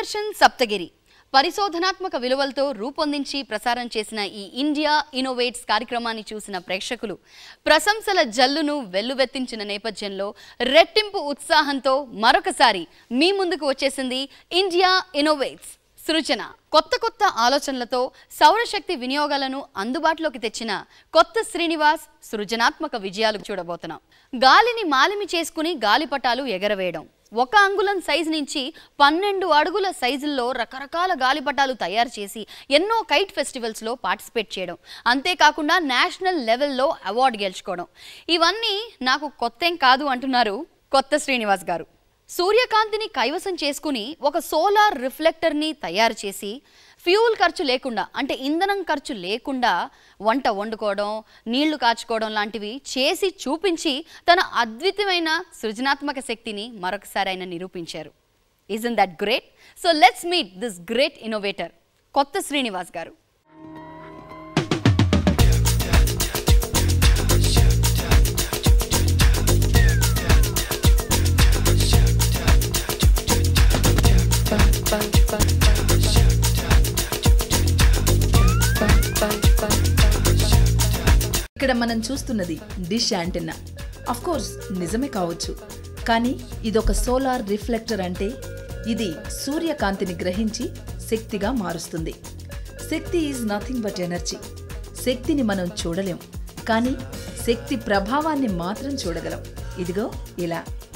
దూరదర్శన్ సప్తగిరి పరిశోధనాత్మక విలువలతో రూపొందించి ప్రసారం చేసిన ఈ ఇండియా ఇన్నోవేట్స్ కార్యక్రమాన్ని చూసిన ప్రేక్షకులు ప్రశంసల జల్లును వెల్లువెత్తించిన నేపథ్యంలో రెట్టింపు ఉత్సాహంతో మరొకసారి మీ ముందుకు వచ్చేసింది ఇండియా ఇన్నోవేట్స్ సృజన కొత్త కొత్త ఆలోచనలతో సౌరశక్తి వినియోగాలను అందుబాటులోకి తెచ్చిన కొత్త శ్రీనివాస్ సృజనాత్మక విజయాలు చూడబోతున్నాం గాలిని మాలిమి చేసుకుని గాలిపటాలు ఎగరవేయడం ఒక అంగుళం సైజు నుంచి పన్నెండు అడుగుల సైజుల్లో రకరకాల గాలిపటాలు తయారు చేసి ఎన్నో కైట్ ఫెస్టివల్స్లో పార్టిసిపేట్ చేయడం అంతేకాకుండా నేషనల్ లెవెల్లో అవార్డు గెలుచుకోవడం ఇవన్నీ నాకు కొత్తేం కాదు అంటున్నారు కొత్త శ్రీనివాస్ గారు సూర్యకాంతిని కైవసం చేసుకుని ఒక సోలార్ రిఫ్లెక్టర్ని తయారు చేసి ఫ్యూల్ ఖర్చు లేకుండా అంటే ఇంధనం ఖర్చు లేకుండా వంట వండుకోవడం నీళ్లు కాచుకోవడం లాంటివి చేసి చూపించి తన అద్వితమైన సృజనాత్మక శక్తిని మరొకసారి ఆయన నిరూపించారు isn't that great so let's meet this great innovator Kotha Srinivas గారు ఇక్కడ మనం చూస్తున్నది డిష్ యాంటెన్నా అఫ్ కోర్స్ నిజమే కావచ్చు కానీ ఇదొక సోలార్ రిఫ్లెక్టర్ అంటే ఇది సూర్యకాంతిని గ్రహించి శక్తిగా మారుస్తుంది శక్తి ఈజ్ నథింగ్ బట్ ఎనర్జీ శక్తిని మనం చూడలేం కానీ శక్తి ప్రభావాన్ని మాత్రం చూడగలం ఇదిగో ఇలా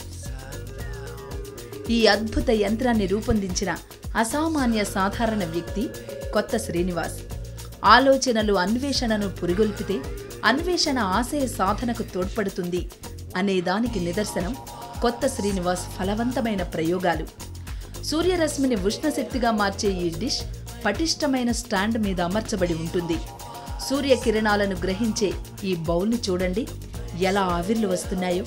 ఈ అద్భుత యంత్రాన్ని రూపొందించిన అసామాన్య సాధారణ వ్యక్తి కొత్త శ్రీనివాస్ ఆలోచనలు అన్వేషణను పురిగొల్పితే అన్వేషణ ఆశయ సాధనకు తోడ్పడుతుంది అనే దానికి నిదర్శనం కొత్త శ్రీనివాస్ ఫలవంతమైన ప్రయోగాలు సూర్యరశ్మిని ఉష్ణశక్తిగా మార్చే ఈ డిష్ పటిష్టమైన స్టాండ్ మీద అమర్చబడి ఉంటుంది సూర్యకిరణాలను గ్రహించే ఈ బౌల్ని చూడండి ఎలా ఆవిర్లు వస్తున్నాయో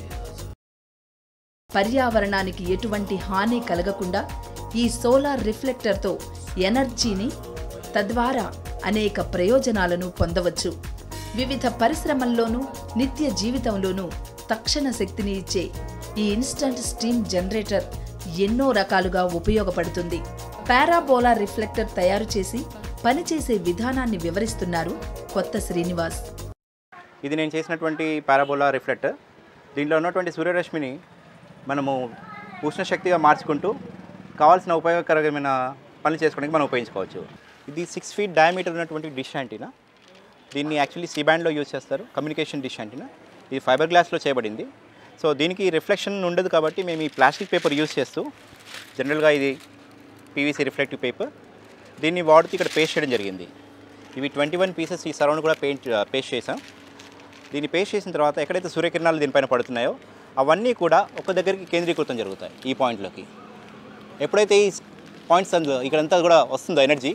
పర్యావరణానికి ఎటువంటి హాని కలగకుండా ఈ సోలార్ రిఫ్లెక్టర్తో ఎనర్జీని తద్వారా అనేక ప్రయోజనాలను పొందవచ్చు వివిధ పరిశ్రమల్లోనూ నిత్య జీవితంలోనూ తక్షణ శక్తిని ఇచ్చే ఈ ఇన్స్టంట్ స్టీమ్ జనరేటర్ ఎన్నో రకాలుగా ఉపయోగపడుతుంది పారాబోలా రిఫ్లెక్టర్ తయారు చేసి పనిచేసే విధానాన్ని వివరిస్తున్నారు కొత్త శ్రీనివాస్ ఇది నేను చేసినటువంటి పారాబోలా రిఫ్లెక్టర్ దీంట్లో ఉన్నటువంటి సూర్యరశ్మిని మనము ఉష్ణశక్తిగా మార్చుకుంటూ కావాల్సిన ఉపయోగకరమైన పనులు చేసుకోవడానికి మనం ఉపయోగించుకోవచ్చు ఇది సిక్స్ ఫీట్ డయామీటర్ ఉన్నటువంటి డిష్ యాంటీనా దీన్ని యాక్చువల్లీ సి బ్యాండ్లో యూజ్ చేస్తారు కమ్యూనికేషన్ డిష్ యాంటీనా ఇది ఫైబర్ గ్లాస్లో చేయబడింది సో దీనికి రిఫ్లెక్షన్ ఉండదు కాబట్టి మేము ఈ ప్లాస్టిక్ పేపర్ యూజ్ చేస్తూ జనరల్గా ఇది పీవీసీ రిఫ్లెక్టివ్ పేపర్ దీన్ని వాడుతూ ఇక్కడ పేస్ట్ చేయడం జరిగింది ఇవి ట్వంటీ వన్ పీసెస్ ఈ సరౌండ్ కూడా పెయింట్ పేస్ట్ చేసాం దీన్ని పేస్ట్ చేసిన తర్వాత ఎక్కడైతే సూర్యకిరణాలు దీనిపైన పడుతున్నాయో అవన్నీ కూడా ఒక దగ్గరికి కేంద్రీకృతం జరుగుతాయి ఈ పాయింట్లోకి ఎప్పుడైతే ఈ పాయింట్స్ అందులో ఇక్కడంతా కూడా వస్తుందో ఎనర్జీ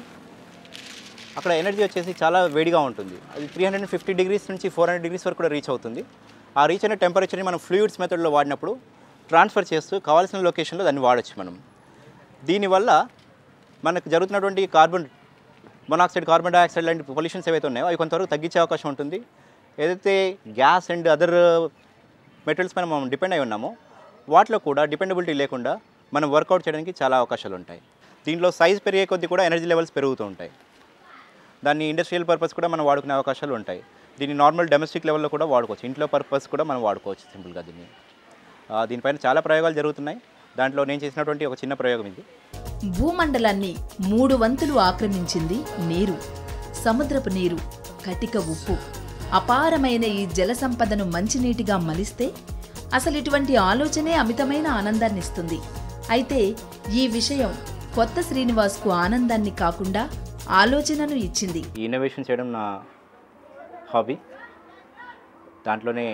అక్కడ ఎనర్జీ వచ్చేసి చాలా వేడిగా ఉంటుంది అది త్రీ హండ్రెడ్ ఫిఫ్టీ డిగ్రీస్ నుంచి ఫోర్ హండ్రెడ్ డిగ్రీస్ వరకు కూడా రీచ్ అవుతుంది ఆ రీచ్ అయిన టెంపరేచర్ని మనం ఫ్లూయిడ్స్ మెథడ్లో వాడినప్పుడు ట్రాన్స్ఫర్ చేస్తూ కావాల్సిన లొకేషన్లో దాన్ని వాడచ్చు మనం దీనివల్ల మనకు జరుగుతున్నటువంటి కార్బన్ మొనాక్సైడ్ కార్బన్ డైఆక్సైడ్ లాంటి పొల్యూషన్స్ ఏవైతే ఉన్నాయో అవి కొంతవరకు తగ్గించే అవకాశం ఉంటుంది ఏదైతే గ్యాస్ అండ్ అదర్ మెటీరియల్స్ పైన మనం డిపెండ్ అయి ఉన్నామో వాటిలో కూడా డిపెండబిలిటీ లేకుండా మనం వర్కౌట్ చేయడానికి చాలా అవకాశాలు ఉంటాయి దీంట్లో సైజ్ పెరిగే కొద్దీ కూడా ఎనర్జీ లెవెల్స్ పెరుగుతూ ఉంటాయి దాన్ని ఇండస్ట్రియల్ పర్పస్ కూడా మనం వాడుకునే అవకాశాలు ఉంటాయి దీన్ని నార్మల్ డొమెస్టిక్ లెవెల్లో కూడా వాడుకోవచ్చు ఇంట్లో పర్పస్ కూడా మనం వాడుకోవచ్చు సింపుల్గా దీన్ని ఆ, దీనిపైన చాలా ప్రయోగాలు జరుగుతున్నాయి దాంట్లో నేను చేసినటువంటి ఒక చిన్న ప్రయోగం ఇది భూమండలాన్ని మూడు వంతులు ఆక్రమించింది నీరు సముద్రపు నీరు కటిక ఉప్పు అపారమైన ఈ జల సంపదను మంచినీటిగా మలిస్తే అసలు ఇటువంటి ఆలోచనే అమితమైన ఆనందాన్నిస్తుంది అయితే ఈ విషయం కొత్త శ్రీనివాస్కు ఆనందాన్ని కాకుండా ఆలోచనను ఇచ్చింది ఈ ఇన్నోవేషన్ చేయడం నా హాబీ దాంట్లోనే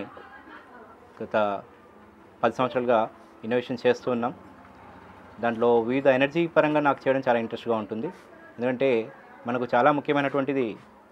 గత పది సంవత్సరాలుగా ఇన్నోవేషన్ చేస్తూ ఉన్నాం దాంట్లో వివిధ ఎనర్జీ పరంగా నాకు చేయడం చాలా ఇంట్రెస్ట్గా ఉంటుంది ఎందుకంటే మనకు చాలా ముఖ్యమైనటువంటిది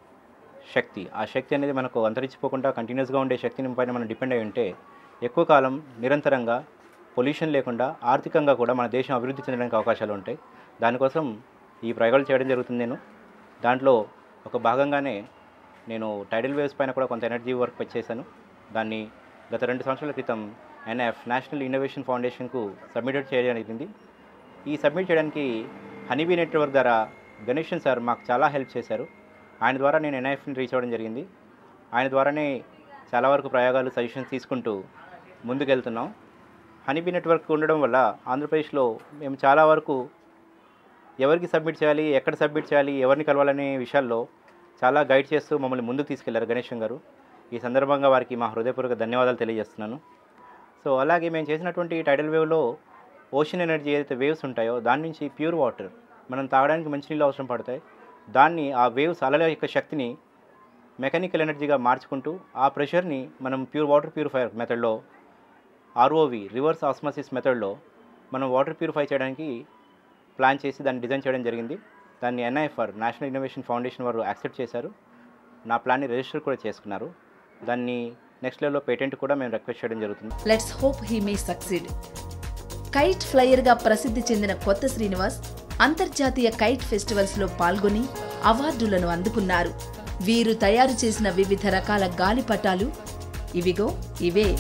శక్తి ఆ శక్తి అనేది మనకు అంతరించిపోకుండా కంటిన్యూస్గా ఉండే శక్తిని పైన మనం డిపెండ్ అయి ఉంటే ఎక్కువ కాలం నిరంతరంగా పొల్యూషన్ లేకుండా ఆర్థికంగా కూడా మన దేశం అభివృద్ధి చెందడానికి అవకాశాలు ఉంటాయి దానికోసం ఈ ప్రయోగాలు చేయడం జరుగుతుంది నేను దాంట్లో ఒక భాగంగానే నేను టైడల్ వేవ్స్ పైన కూడా కొంత ఎనర్జీ వర్క్ చేశాను దాన్ని గత రెండు సంవత్సరాల క్రితం ఎన్ఎఫ్ నేషనల్ ఇన్నోవేషన్ ఫౌండేషన్కు సబ్మిటెడ్ చేయడం జరిగింది ఈ సబ్మిట్ చేయడానికి హనీబీ నెట్వర్క్ ద్వారా గణేషన్ సార్ మాకు చాలా హెల్ప్ చేశారు ఆయన ద్వారా నేను ఎన్ఐఎఫ్ని రీచ్ అవ్వడం జరిగింది ఆయన ద్వారానే చాలా వరకు ప్రయోగాలు సజెషన్స్ తీసుకుంటూ ముందుకెళ్తున్నాం హనీబీ నెట్వర్క్ ఉండడం వల్ల ఆంధ్రప్రదేశ్లో మేము చాలా వరకు ఎవరికి సబ్మిట్ చేయాలి ఎక్కడ సబ్మిట్ చేయాలి ఎవరిని కలవాలనే విషయాల్లో చాలా గైడ్ చేస్తూ మమ్మల్ని ముందుకు తీసుకెళ్లారు గణేశం గారు ఈ సందర్భంగా వారికి మా హృదయపూర్వక ధన్యవాదాలు తెలియజేస్తున్నాను సో అలాగే మేము చేసినటువంటి టైడల్ వేవ్లో ఓషన్ ఎనర్జీ ఏదైతే వేవ్స్ ఉంటాయో దాని నుంచి ప్యూర్ వాటర్ మనం తాగడానికి మంచినీళ్ళు అవసరం పడతాయి దాన్ని ఆ వేవ్స్ అలల యొక్క శక్తిని మెకానికల్ ఎనర్జీగా మార్చుకుంటూ ఆ ప్రెషర్ని మనం ప్యూర్ వాటర్ ప్యూరిఫైయర్ మెథడ్లో ఆర్ఓవి రివర్స్ ఆస్మాసిస్ మెథడ్లో మనం వాటర్ ప్యూరిఫై చేయడానికి ప్లాన్ చేసి దాన్ని డిజైన్ చేయడం జరిగింది దాన్ని ఎన్ఐఎఫ్ఆర్ నేషనల్ ఇన్నోవేషన్ ఫౌండేషన్ వారు యాక్సెప్ట్ చేశారు నా ప్లాన్ని రిజిస్టర్ కూడా చేసుకున్నారు దాన్ని నెక్స్ట్ లెవెల్లో పేటెంట్ కూడా మేము రిక్వెస్ట్ చేయడం జరుగుతుంది let's hope he may succeed kite ఫ్లయర్గా ప్రసిద్ధి చెందిన కొత్త శ్రీనివాస్ అంతర్జాతీయ కైట్ ఫెస్టివల్స్లో పాల్గొని అవార్డులను అందుకున్నారు వీరు తయారు చేసిన వివిధ రకాల గాలిపటాలు ఇవిగో ఇవే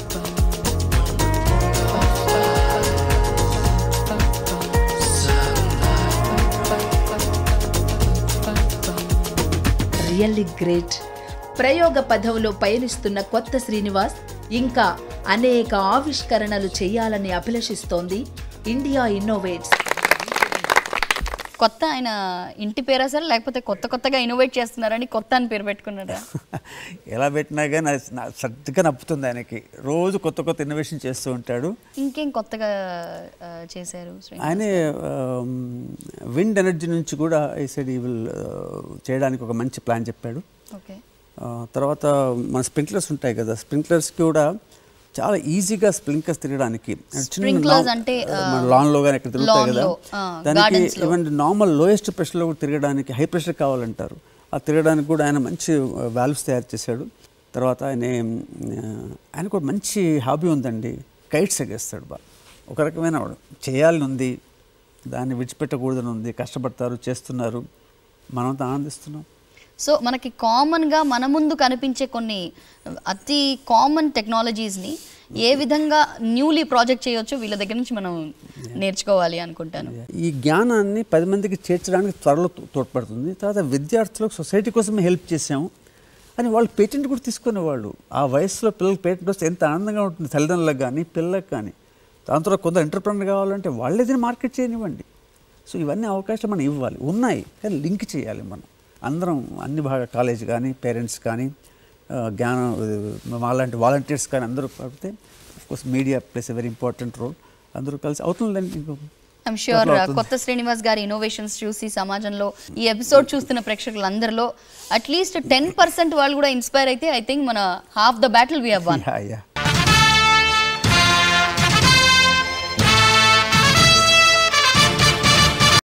రియల్లీ గ్రేట్ ప్రయోగ పథంలో పయనిస్తున్న కొత్త శ్రీనివాస్ ఇంకా అనేక ఆవిష్కరణలు చేయాలని అభిలషిస్తోంది ఇండియా ఇన్నోవేట్స్ కొత్త ఆయన ఇంటి పేరా సార్ లేకపోతే కొత్త కొత్తగా ఇన్నోవేట్ చేస్తున్నారని కొత్త అని పేరు పెట్టుకున్నారా ఎలా పెట్టినా కానీ అది నా- సరిగ్గా నప్పుతుంది ఆయనకి రోజు కొత్త కొత్త ఇన్నోవేషన్ చేస్తూ ఉంటాడు ఇంకేం కొత్తగా ఆ, చేశారు శ్రీ ఆయన విండ్ ఎనర్జీ నుంచి కూడా ఈ సైడ్ ఈ విల్ చేయడానికి ఒక మంచి ప్లాన్ చెప్పాడు ఓకే ఆ, తర్వాత మన స్ప్రింక్లర్స్ ఉంటాయి కదా స్ప్రింక్లర్స్కి కూడా చాలా ఈజీగా స్ప్రింక్లర్స్ తిరగడానికి Sprinklers అంటే, ఆ, మన లాన్లో కానీ ఇక్కడ తిరుగుతాయి lawn కదా లో, ఆ, దానికి gardens లో. ఈవెన్ నార్మల్ లోయెస్ట్ ప్రెషర్లో కూడా తిరగడానికి హై ప్రెషర్ కావాలంటారు ఆ తిరగడానికి కూడా ఆయన మంచి వాల్వ్స్ తయారు చేశాడు తర్వాత ఆయన ఆ, ఆయన కూడా మంచి హాబీ ఉందండి కైట్స్ ఎగేస్తాడు బాగా ఒక రకమైన వాడు చేయాలని ఉంది దాన్ని విడిచిపెట్టకూడదని ఉంది కష్టపడతారు చేస్తున్నారు మనమంతా ఆనందిస్తున్నాం సో మనకి కామన్గా మన ముందు కనిపించే కొన్ని అతి కామన్ టెక్నాలజీస్ని ఏ విధంగా న్యూలీ ప్రాజెక్ట్ చేయొచ్చో వీళ్ళ దగ్గర నుంచి మనం నేర్చుకోవాలి అనుకుంటాను ఈ జ్ఞానాన్ని పది మందికి చేర్చడానికి త్వరలో తో- తోడ్పడుతుంది తర్వాత విద్యార్థులకు సొసైటీ కోసమే హెల్ప్ చేసాము అని వాళ్ళు పేటెంట్ కూడా తీసుకునేవాళ్ళు ఆ వయసులో పిల్లలకు పేటెంట్ వస్తే ఎంత ఆనందంగా ఉంటుంది తల్లిదండ్రులకు కానీ పిల్లలకు కానీ దాని తర్వాత కొంత ఎంటర్ప్రెనర్ కావాలంటే వాళ్ళే దీన్ని మార్కెట్ చేయనివ్వండి సో ఇవన్నీ అవకాశం మనం ఇవ్వాలి ఉన్నాయి కానీ లింక్ చేయాలి మనం అందరం అన్ని భాగ కాలేజ్ కానీ పేరెంట్స్ కానీ ఆ, జ్ఞానం ఆ, మాలాంటి వాలంటీర్స్ కానీ అందరూ పడితే course media plays a very important role అందరూ కలిసి అవుతుందండి ఇంకో ఐమ్ ష్యూర్ అట్లా అవుతుంది. కొత్త శ్రీనివాస్ గారి ఇన్నోవేషన్స్ చూసి సమాజంలో ఈ ఎపిసోడ్ చూస్తున్న ప్రేక్షకులందరిలో అట్లీస్ట్ టెన్ పర్సెంట్ వాళ్ళు కూడా ఇన్స్పైర్ అయితే ఐ థింక్ మన half the battle we have won yeah yeah